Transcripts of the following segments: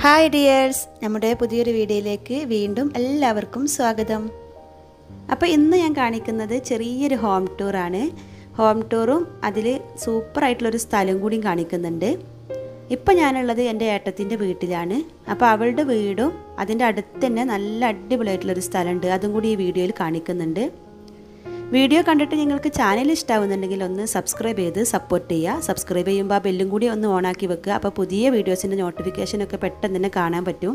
Hi dears നമ്മുടെ പുതിയൊരു വീഡിയോയിലേക്ക് വീണ്ടും എല്ലാവർക്കും സ്വാഗതം അപ്പോൾ ഇന്ന് ഞാൻ കാണിക്കുന്നത് ചെറിയൊരു ഹോം ടൂറാണ് ഹോം ടൂറും അതിൽ സൂപ്പറായിട്ടുള്ളൊരു സ്ഥലം കൂടിയും കാണിക്കുന്നുണ്ട് ഇപ്പം ഞാനുള്ളത് എൻ്റെ ഏട്ടത്തിൻ്റെ വീട്ടിലാണ് അപ്പോൾ അവളുടെ വീടും അതിൻ്റെ അടുത്ത് തന്നെ നല്ല അടിപൊളിയായിട്ടുള്ളൊരു സ്ഥലമുണ്ട് അതും കൂടി ഈ വീഡിയോയിൽ കാണിക്കുന്നുണ്ട് വീഡിയോ കണ്ടിട്ട് നിങ്ങൾക്ക് ചാനൽ ഇഷ്ടമാവുന്നുണ്ടെങ്കിൽ ഒന്ന് സബ്സ്ക്രൈബ് ചെയ്ത് സപ്പോർട്ട് ചെയ്യുക സബ്സ്ക്രൈബ് ചെയ്യുമ്പോൾ ആ ബെല്ലും കൂടി ഒന്ന് ഓണാക്കി വെക്കുക അപ്പോൾ പുതിയ വീഡിയോസിൻ്റെ നോട്ടിഫിക്കേഷനൊക്കെ പെട്ടെന്ന് തന്നെ കാണാൻ പറ്റും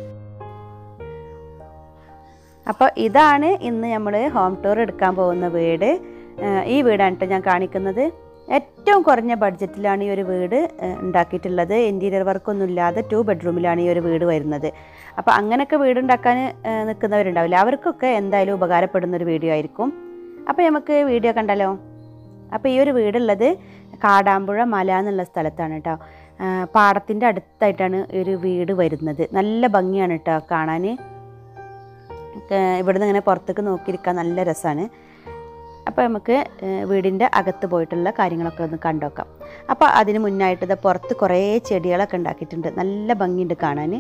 അപ്പോൾ ഇതാണ് ഇന്ന് നമ്മൾ ഹോം ടൂർ എടുക്കാൻ പോകുന്ന വീട് ഈ വീടാണ് കേട്ടോ ഞാൻ കാണിക്കുന്നത് ഏറ്റവും കുറഞ്ഞ ബഡ്ജറ്റിലാണ് ഈ ഒരു വീട് ഉണ്ടാക്കിയിട്ടുള്ളത് ഇൻറ്റീരിയർ വർക്കൊന്നും ഇല്ലാതെ ടു ബെഡ്റൂമിലാണ് ഈ ഒരു വീട് വരുന്നത് അപ്പോൾ അങ്ങനെയൊക്കെ വീടുണ്ടാക്കാൻ നിൽക്കുന്നവരുണ്ടാവില്ല അവർക്കൊക്കെ എന്തായാലും ഉപകാരപ്പെടുന്ന ഒരു വീഡിയോ ആയിരിക്കും അപ്പോൾ നമുക്ക് വീഡിയോ കണ്ടാലോ അപ്പോൾ ഈ ഒരു വീടുള്ളത് കാടാമ്പുഴ മല എന്നുള്ള സ്ഥലത്താണ് കേട്ടോ പാടത്തിൻ്റെ അടുത്തായിട്ടാണ് ഈ ഒരു വീട് വരുന്നത് നല്ല ഭംഗിയാണ് കേട്ടോ കാണാൻ ഇവിടുന്ന് ഇങ്ങനെ പുറത്തേക്ക് നോക്കിയിരിക്കാൻ നല്ല രസമാണ് അപ്പോൾ നമുക്ക് വീടിൻ്റെ അകത്ത് പോയിട്ടുള്ള കാര്യങ്ങളൊക്കെ ഒന്ന് കണ്ടുനോക്കാം അപ്പോൾ അതിന് മുന്നായിട്ട് ഇത് പുറത്ത് കുറേ ചെടികളൊക്കെ ഉണ്ടാക്കിയിട്ടുണ്ട് നല്ല ഭംഗിയുണ്ട് കാണാൻ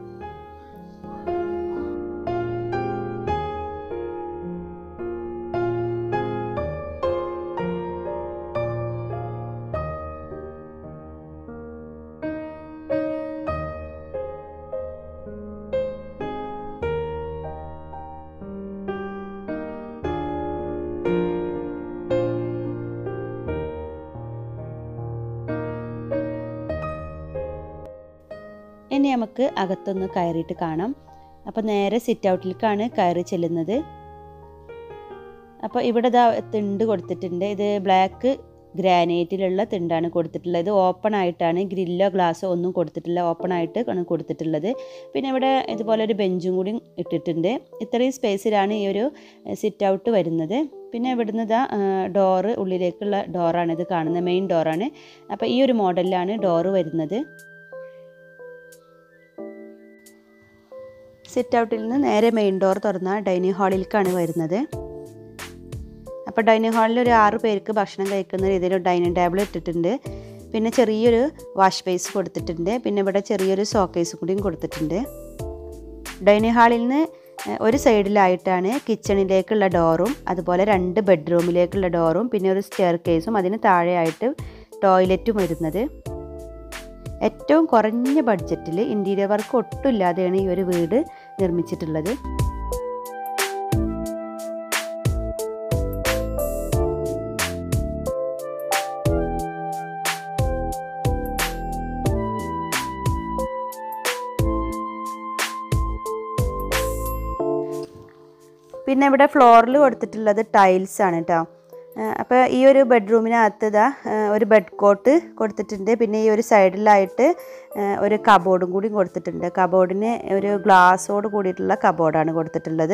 ഇനി നമുക്ക് അകത്തൊന്ന് കയറിയിട്ട് കാണാം അപ്പോൾ നേരെ സിറ്റ് ഔട്ടിലേക്കാണ് കയറി ചെല്ലുന്നത് അപ്പോൾ ഇവിടെ ഇതാ തിണ്ട് കൊടുത്തിട്ടുണ്ട് ഇത് ബ്ലാക്ക് ഗ്രാനൈറ്റിലുള്ള തിണ്ടാണ് കൊടുത്തിട്ടുള്ളത് ഇത് ഓപ്പൺ ആയിട്ടാണ് ഗ്രില്ലോ ഗ്ലാസ്സോ ഒന്നും കൊടുത്തിട്ടില്ല ഓപ്പൺ ആയിട്ട് ആണ് കൊടുത്തിട്ടുള്ളത് പിന്നെ ഇവിടെ ഇതുപോലെ ഒരു ബെഞ്ചും കൂടി ഇട്ടിട്ടുണ്ട് ഇത്രയും സ്പേസിലാണ് ഈ ഒരു സിറ്റ് ഔട്ട് വരുന്നത് പിന്നെ ഇവിടുന്ന് ഇതാ ഡോറ് ഉള്ളിലേക്കുള്ള ഡോറാണ് ഇത് കാണുന്നത് മെയിൻ ഡോറാണ് അപ്പോൾ ഈ ഒരു മോഡലിലാണ് ഡോറ് വരുന്നത് സിറ്റ് ഔട്ടിൽ നിന്ന് നേരെ മെയിൻ ഡോർ തുറന്ന ഡൈനിങ് ഹാളിലേക്കാണ് വരുന്നത് അപ്പോൾ ഡൈനിങ് ഹാളിൽ ഒരു ആറ് പേർക്ക് ഭക്ഷണം കഴിക്കുന്ന രീതിയിൽ ഡൈനിങ് ടേബിൾ ഇട്ടിട്ടുണ്ട് പിന്നെ ചെറിയൊരു വാഷ് ബേസ് കൊടുത്തിട്ടുണ്ട് പിന്നെ ഇവിടെ ചെറിയൊരു സോക്കേസ് കൂടിയും കൊടുത്തിട്ടുണ്ട് ഡൈനിങ് ഹാളിൽ നിന്ന് ഒരു സൈഡിലായിട്ടാണ് കിച്ചണിലേക്കുള്ള ഡോറും അതുപോലെ രണ്ട് ബെഡ്റൂമിലേക്കുള്ള ഡോറും പിന്നെ ഒരു സ്റ്റെയർ കേസും അതിന് താഴെയായിട്ട് ടോയ്ലറ്റും വരുന്നത് ഏറ്റവും കുറഞ്ഞ ബഡ്ജറ്റിൽ ഇൻറ്റീരിയർ വർക്ക് ഒട്ടുമില്ലാതെയാണ് ഈ ഒരു വീട് നിർമ്മിച്ചിട്ടുള്ളത് പിന്നെ ഇവിടെ ഫ്ലോറിൽ കൊടുത്തിട്ടുള്ളത് ടൈൽസ് ആണ് കേട്ടോ അപ്പോൾ ഈ ഒരു ബെഡ്റൂമിനകത്ത് ഇതാ ഒരു ബെഡ് കോട്ട് കൊടുത്തിട്ടുണ്ട് പിന്നെ ഈ ഒരു സൈഡിലായിട്ട് ഒരു കബോർഡും കൂടി കൊടുത്തിട്ടുണ്ട് കബോർഡിന് ഒരു ഗ്ലാസ്സോട് കൂടിയിട്ടുള്ള കബോർഡാണ് കൊടുത്തിട്ടുള്ളത്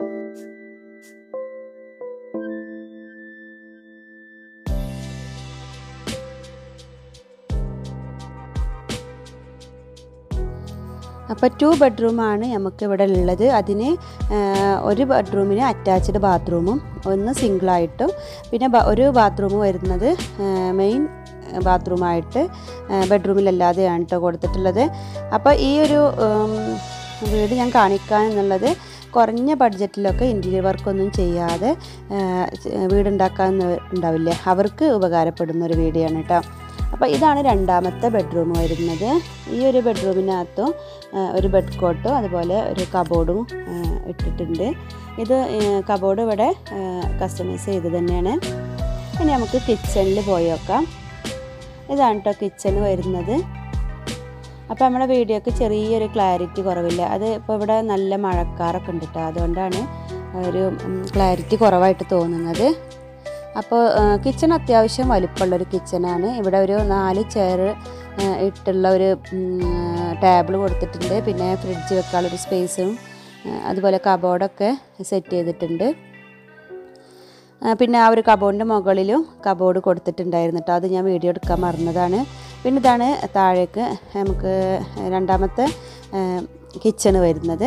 അപ്പോൾ ടു ബെഡ്റൂമാണ് നമുക്ക് ഇവിടെ ഉള്ളത് അതിന് ഒരു ബെഡ്റൂമിന് അറ്റാച്ച്ഡ് ബാത്റൂമും ഒന്ന് സിംഗിളായിട്ടും പിന്നെ ഒരു ബാത്റൂം വരുന്നത് മെയിൻ ബാത്റൂമായിട്ട് ബെഡ്റൂമിലല്ലാതെയാണ് കേട്ടോ കൊടുത്തിട്ടുള്ളത് അപ്പോൾ ഈ ഒരു വീട് ഞാൻ കാണിക്കാൻ എന്നുള്ളത് കുറഞ്ഞ ബഡ്ജറ്റിലൊക്കെ ഇൻറ്റീരിയർ വർക്കൊന്നും ചെയ്യാതെ വീടുണ്ടാക്കാൻ ഉണ്ടാവില്ലേ അവർക്ക് ഉപകാരപ്പെടുന്ന ഒരു വീഡിയോയാണ് കേട്ടോ അപ്പോൾ ഇതാണ് രണ്ടാമത്തെ ബെഡ്റൂം വരുന്നത് ഈ ഒരു ബെഡ്റൂമിനകത്തും ഒരു ബെഡ് കോട്ടും അതുപോലെ ഒരു കബോർഡും ഇട്ടിട്ടുണ്ട് ഇത് കബോർഡ് ഇവിടെ കസ്റ്റമൈസ് ചെയ്ത് തന്നെയാണ് ഇനി നമുക്ക് കിച്ചണിൽ പോയി നോക്കാം ഇതാണ് കേട്ടോ കിച്ചൺ വരുന്നത് അപ്പോൾ നമ്മുടെ വീഡിയോക്ക് ചെറിയൊരു ക്ലാരിറ്റി കുറവില്ല അത് ഇപ്പോൾ ഇവിടെ നല്ല മഴക്കാറൊക്കെ ഉണ്ട് കേട്ടോ അതുകൊണ്ടാണ് ഒരു ക്ലാരിറ്റി കുറവായിട്ട് തോന്നുന്നത് അപ്പോൾ കിച്ചൺ അത്യാവശ്യം വലിപ്പമുള്ളൊരു കിച്ചണാണ് ഇവിടെ ഒരു നാല് ചെയർ ഇട്ടുള്ള ഒരു ടേബിൾ കൊടുത്തിട്ടുണ്ട് പിന്നെ ഫ്രിഡ്ജ് വെക്കാനുള്ളൊരു സ്പേസും അതുപോലെ കബോർഡൊക്കെ സെറ്റ് ചെയ്തിട്ടുണ്ട് പിന്നെ ആ ഒരു കബോർഡിൻ്റെ മുകളിലും കബോർഡ് കൊടുത്തിട്ടുണ്ടായിരുന്നു കേട്ടോ അത് ഞാൻ വീഡിയോ എടുക്കാൻ മറന്നതാണ് പിന്നെ ഇതാണ് താഴേക്ക് നമുക്ക് രണ്ടാമത്തെ കിച്ചണ് വരുന്നത്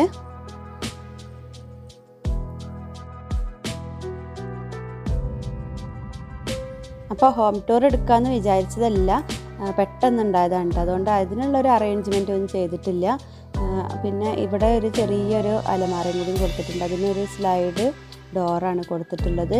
അപ്പോൾ ഹോം ടൂർ എടുക്കാമെന്ന് വിചാരിച്ചതല്ല ആ, പെട്ടെന്നുണ്ടായതാണ് ട്ടോ. അതുകൊണ്ട് അതിനുള്ളൊരു അറേഞ്ച്മെൻ്റ് ഒന്നും ചെയ്തിട്ടില്ല ആ, പിന്നെ ഇവിടെ ഒരു ചെറിയൊരു അലമാരയും കൂടി കൊടുത്തിട്ടുണ്ട് അതിനൊരു സ്ലൈഡ് ഡോറാണ് കൊടുത്തിട്ടുള്ളത്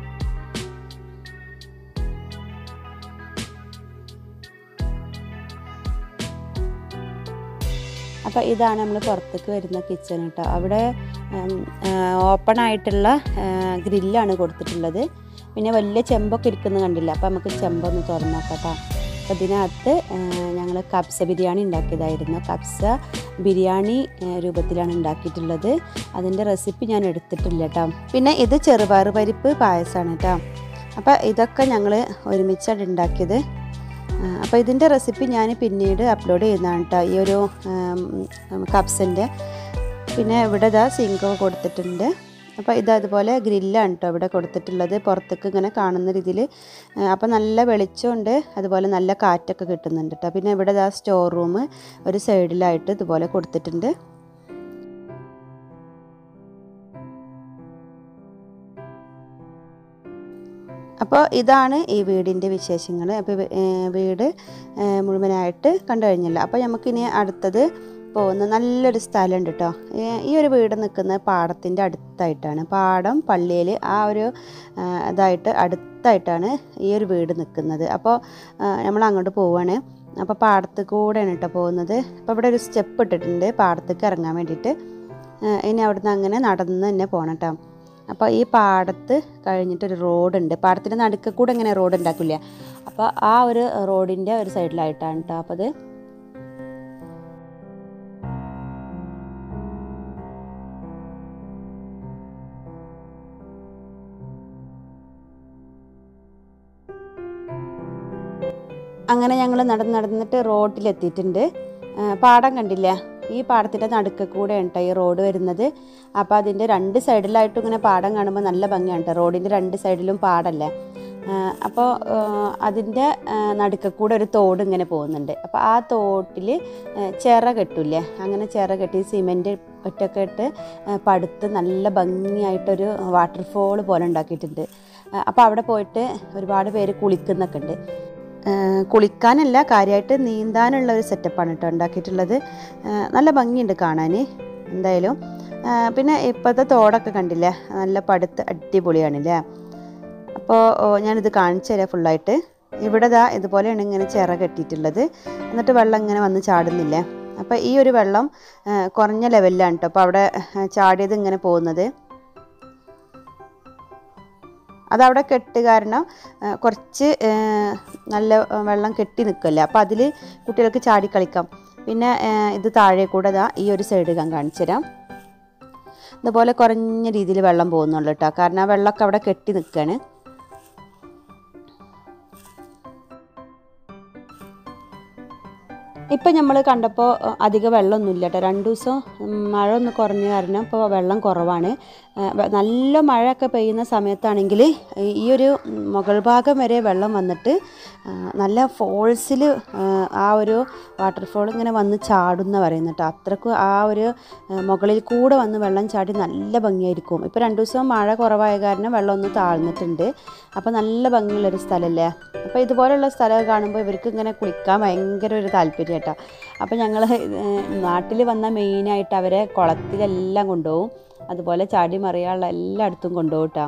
അപ്പോൾ ഇതാണ് നമ്മൾ പുറത്തേക്ക് വരുന്ന കിച്ചൺ കേട്ടോ അവിടെ ഓപ്പൺ ആയിട്ടുള്ള ഗ്രില്ലാണ് കൊടുത്തിട്ടുള്ളത് പിന്നെ വലിയ ചെമ്പൊക്കെ ഇരിക്കുന്നത് കണ്ടില്ല അപ്പോൾ നമുക്ക് ചെമ്പൊന്ന് തുറന്നു നോക്കാം അപ്പോൾ ഇതിനകത്ത് ഞങ്ങൾ കബ്സ ബിരിയാണി ഉണ്ടാക്കിയതായിരുന്നു കബ്സ ബിരിയാണി ആ, രൂപത്തിലാണ് ഉണ്ടാക്കിയിട്ടുള്ളത് അതിൻ്റെ റെസിപ്പി ഞാൻ എടുത്തിട്ടില്ല കേട്ടോ പിന്നെ ഇത് ചെറുപയർ പരിപ്പ് പായസമാണ് കേട്ടോ അപ്പോൾ ഇതൊക്കെ ഞങ്ങൾ ഒരുമിച്ചാണ് ഉണ്ടാക്കിയത് അപ്പോൾ ഇതിൻ്റെ റെസിപ്പി ഞാൻ പിന്നീട് അപ്ലോഡ് ചെയ്യുന്നതാണ് കേട്ടോ ഈ ഒരു കപ്സിൻ്റെ പിന്നെ ഇവിടെ ഇതാ സിങ്ക് കൊടുത്തിട്ടുണ്ട് അപ്പോൾ ഇത് അതുപോലെ ഗ്രില്ലാണ് കേട്ടോ ഇവിടെ കൊടുത്തിട്ടുള്ളത് പുറത്തേക്ക് ഇങ്ങനെ കാണുന്ന രീതിയിൽ അപ്പോൾ നല്ല വെളിച്ചമുണ്ട് അതുപോലെ നല്ല കാറ്റൊക്കെ കിട്ടുന്നുണ്ട് കേട്ടോ പിന്നെ ഇവിടെ ഇതാ സ്റ്റോർ റൂം ഒരു സൈഡിലായിട്ട് ഇതുപോലെ കൊടുത്തിട്ടുണ്ട് അപ്പോൾ ഇതാണ് ഈ വീടിൻ്റെ വിശേഷങ്ങൾ അപ്പോൾ വീട് ഏ, മുഴുവനായിട്ട് കണ്ടു കഴിഞ്ഞില്ല അപ്പോൾ നമുക്കിനി അടുത്തത് പോകുന്ന നല്ലൊരു സ്ഥലമുണ്ട് കേട്ടോ ഈ ഒരു വീട് നിൽക്കുന്നത് പാടത്തിൻ്റെ അടുത്തായിട്ടാണ് പാടം പള്ളിയിൽ ആ ഒരു ആ, ഇതായിട്ട് അടുത്തായിട്ടാണ് ഈ ഒരു വീട് നിൽക്കുന്നത് അപ്പോൾ നമ്മൾ അങ്ങോട്ട് പോവുകയാണ് അപ്പോൾ പാടത്ത് കൂടെയാണ് കേട്ടോ പോകുന്നത് അപ്പോൾ ഇവിടെ ഒരു സ്റ്റെപ്പ് ഇട്ടിട്ടുണ്ട് പാടത്തേക്ക് ഇറങ്ങാൻ വേണ്ടിയിട്ട് ആ, ഇനി അവിടുന്ന് അങ്ങനെ നടന്ന് തന്നെ പോകണം കേട്ടോ അപ്പോൾ ഈ പാടത്ത് കഴിഞ്ഞിട്ടൊരു റോഡുണ്ട് പാടത്തിൻ്റെ നടുക്ക് കൂടെ ഇങ്ങനെ റോഡ് ഉണ്ടാക്കില്ല അപ്പോൾ ആ ഒരു റോഡിൻ്റെ ഒരു സൈഡിലായിട്ടാണ് കേട്ടോ അപ്പോൾ അത് അങ്ങനെ ഞങ്ങൾ നടന്ന് നടന്നിട്ട് റോഡിലെത്തിയിട്ടുണ്ട് ആ, പാടം കണ്ടില്ല ഈ പാടത്തിൻ്റെ നടുക്ക് കൂടെയാണ് കേട്ടോ ഈ റോഡ് വരുന്നത് അപ്പോൾ അതിൻ്റെ രണ്ട് സൈഡിലായിട്ടും ഇങ്ങനെ പാടം കാണുമ്പോൾ നല്ല ഭംഗിയാണ് കേട്ടോ റോഡിൻ്റെ രണ്ട് സൈഡിലും പാടല്ലേ അപ്പോൾ അതിൻ്റെ നടുക്ക് കൂടെ ഒരു തോട് ഇങ്ങനെ പോകുന്നുണ്ട് അപ്പോൾ ആ തോട്ടിൽ ചിറ കെട്ടില്ലേ അങ്ങനെ ചിറ കെട്ടി സിമെൻറ്റ് ഒറ്റൊക്കെ ഇട്ട് ആ, പടുത്ത് നല്ല ഭംഗിയായിട്ടൊരു വാട്ടർഫോൾ പോലെ ഉണ്ടാക്കിയിട്ടുണ്ട് അപ്പോൾ അവിടെ പോയിട്ട് ഒരുപാട് പേര് കുളിക്കുന്നൊക്കെ ഉണ്ട് ഏഹ് കുളിക്കാനല്ല കാര്യമായിട്ട് നീന്താനുള്ള ഒരു സെറ്റപ്പാണ് കേട്ടോ ഉണ്ടാക്കിയിട്ടുള്ളത് ഏഹ് നല്ല ഭംഗിയുണ്ട് കാണാൻ എന്തായാലും ഏഹ് പിന്നെ ഇപ്പോഴത്തെ തോടൊക്കെ കണ്ടില്ലേ നല്ല പടുത്ത് അടിപൊളിയാണല്ലേ അപ്പോൾ ഓ, ഞാനിത് കാണിച്ചു തരാം ഫുള്ളായിട്ട് ഇവിടെ ദാ ഇതുപോലെയാണ് ഇങ്ങനെ ചിറ കെട്ടിയിട്ടുള്ളത് എന്നിട്ട് വെള്ളം ഇങ്ങനെ വന്ന് ചാടുന്നില്ലേ അപ്പോൾ ഈ ഒരു വെള്ളം ഏഹ് കുറഞ്ഞ ലെവലിലാണ് കേട്ടോ അപ്പോൾ അവിടെ ഏഹ് ചാടിയത് ഇങ്ങനെ പോകുന്നത് അതവിടെ കെട്ട് കാരണം ആ, കുറച്ച് ആ, നല്ല ആ, വെള്ളം കെട്ടി നിൽക്കുമല്ലേ അപ്പോൾ അതിൽ കുട്ടികൾക്ക് ചാടി കളിക്കാം പിന്നെ ആ, ഇത് താഴെ കൂടെ ദാ ഈ ഒരു സൈഡ് ഞാൻ കാണിച്ചു തരാം ഇതുപോലെ കുറഞ്ഞ രീതിയിൽ വെള്ളം പോകുന്നുള്ളൂ കേട്ടോ കാരണം ആ വെള്ളമൊക്കെ അവിടെ കെട്ടി നിൽക്കുകയാണ് ഇപ്പം നമ്മൾ കണ്ടപ്പോൾ അധികം വെള്ളമൊന്നുമില്ല കേട്ടോ രണ്ട് ദിവസം ഉം, മഴ ഒന്ന് കുറഞ്ഞ കാരണം ഇപ്പോൾ വെള്ളം കുറവാണ് ആ, വെ- നല്ല മഴയൊക്കെ പെയ്യുന്ന സമയത്താണെങ്കിൽ ഈ ഒരു മുകൾ ഭാഗം വരെ വെള്ളം വന്നിട്ട് ആ, നല്ല ഫോൾസിൽ ആ ഒരു വാട്ടർഫോൾ ഇങ്ങനെ വന്ന് ചാടുന്ന പറയുന്നത് കേട്ടോ അത്രക്കും ആ ഒരു ആ, മുകളിൽ കൂടെ വന്ന് വെള്ളം ചാടി നല്ല ഭംഗിയായിരിക്കും ഇപ്പോൾ രണ്ട് ദിവസം മഴ കുറവായ കാരണം വെള്ളം ഒന്ന് താഴ്ന്നിട്ടുണ്ട് അപ്പോൾ നല്ല ഭംഗിയുള്ളൊരു സ്ഥലമല്ലേ അപ്പോൾ ഇതുപോലുള്ള സ്ഥലമൊക്കെ കാണുമ്പോൾ ഇവർക്ക് ഇങ്ങനെ കുളിക്കാൻ ഭയങ്കര ഒരു താല്പര്യം കേട്ടോ അപ്പോൾ ഞങ്ങൾ നാട്ടിൽ വന്ന മെയിനായിട്ട് അവരെ കുളത്തിലെല്ലാം കൊണ്ടുപോകും അതുപോലെ ചാടി മറിയാനുള്ള എല്ലായിടത്തും കൊണ്ടുപോകും കേട്ടോ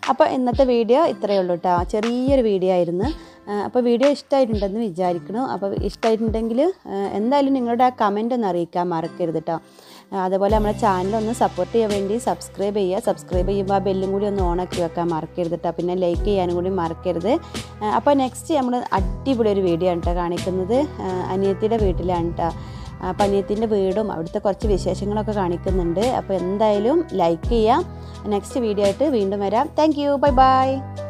അപ്പോൾ ഇന്നത്തെ വീഡിയോ ഇത്രയേ ഉള്ളൂ കേട്ടോ ചെറിയൊരു വീഡിയോ ആയിരുന്നു അപ്പോൾ വീഡിയോ ഇഷ്ടമായിട്ടുണ്ടെന്ന് വിചാരിക്കുന്നു അപ്പോൾ ഇഷ്ടമായിട്ടുണ്ടെങ്കിൽ എന്തായാലും നിങ്ങളുടെ ആ കമൻ്റ് ഒന്ന് അറിയിക്കാൻ മറക്കരുത് കേട്ടോ അതുപോലെ നമ്മുടെ ചാനൽ ഒന്ന് സപ്പോർട്ട് ചെയ്യാൻ വേണ്ടി സബ്സ്ക്രൈബ് ചെയ്യുക സബ്സ്ക്രൈബ് ചെയ്യുമ്പോൾ ആ ബെല്ലും കൂടി ഒന്ന് ഓണാക്കി വെക്കാൻ മറക്കരുത് കേട്ടോ പിന്നെ ലൈക്ക് ചെയ്യാനും കൂടി മറക്കരുത് അപ്പോൾ നെക്സ്റ്റ് നമ്മൾ അടിപൊളി ഒരു വീഡിയോ ആണ് കേട്ടോ കാണിക്കുന്നത് അനിയത്തിയുടെ വീട്ടിലാണ് കേട്ടോ അപ്പം അനിയത്തിൻ്റെ വീടും അവിടുത്തെ കുറച്ച് വിശേഷങ്ങളൊക്കെ കാണിക്കുന്നുണ്ട് അപ്പോൾ എന്തായാലും ലൈക്ക് ചെയ്യാം നെക്സ്റ്റ് വീഡിയോ ആയിട്ട് വീണ്ടും വരാം താങ്ക് യു ബൈ ബൈ